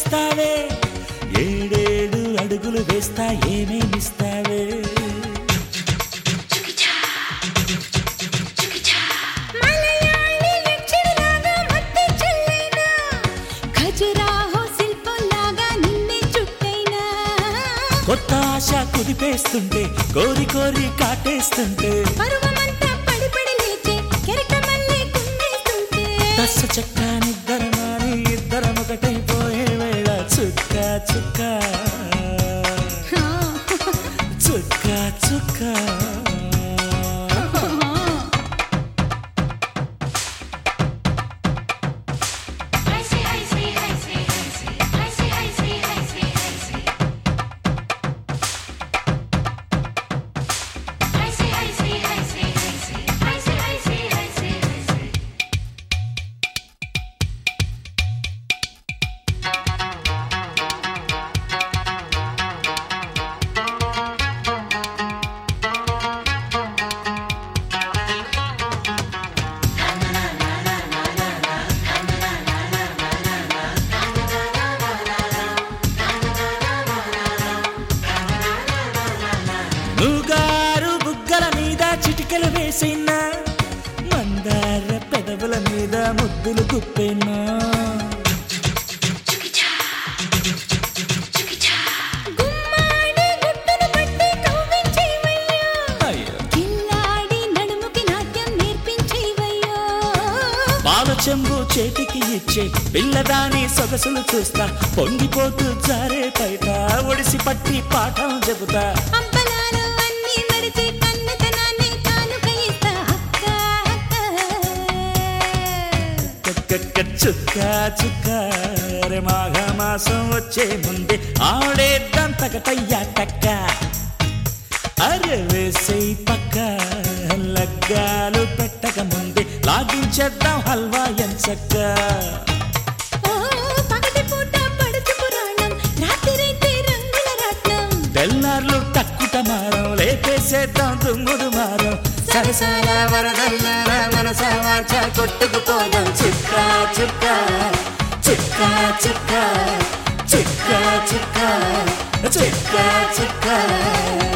ఇస్తావే ఏడేడు అడుగులు వేస్తా ఏమేమిస్తావే మలయాళీ యక్షిణిలాగా మత్తె చెల్లైనా, ఖజురాహో శిల్పంలాగా నిన్నే చుట్టైనా. కొత్త ఆశ కుదిపేస్తుంటే కోరి కోరి కాటేస్తుంటే పరువమంతా పడి పడి లేచే కెరటమల్లె కుమ్మేస్తుంటే. దశ చెక్క నిద్దరమాని ఇద్దరం ఒకటైపోయే వేళ చుక్క చుక్క ఆ, చుక్క చుక్క నుగారు బుగ్గల మీద చిటికెలు వేసినా మందార పెదవుల మీద ముద్దులు గుప్పెనా గుమ్మాడి గుట్టును పట్టి కవ్వించేవయ్యా. అయ్యో కిల్లాడి నడుముకి నాట్యం నేర్పించేవయ్యా. పాల చెంబు చేతికి ఇచ్చే పిల్లదాని సొగసులు చూస్తా పొంగిపోతూ జారే బయట ఒడిసి పట్టి పాఠం చెబుతా అబ్బలాలు అన్నీ మరిచే కన్నతనాన్ని కానుక ఇస్తా అక్క, అక్క. కక్క చుక్క చుక్క రే మాఘ మాసం వచ్చే ముందే ఆడేద్దాం తగటయ్యా టక్క అరే వేసే పక్క లగ్గాలు పెట్టక ముందే లాగించేద్దాం హల్వా ఎంచక్క ఓ పగటిపూట పడుచు పురాణం రాత్రైతే రంగుల రాట్నం తెల్లార్లు టక్కుట మారం లేపేసేద్దాం దుమ్ముడు మారం సరసాల వరదల్లాల మనస వాచ కొట్టుకుపోదాం చుక్క చుక్క చుక్క చుక్క చుక్క చుక్క చుక్క చుక్క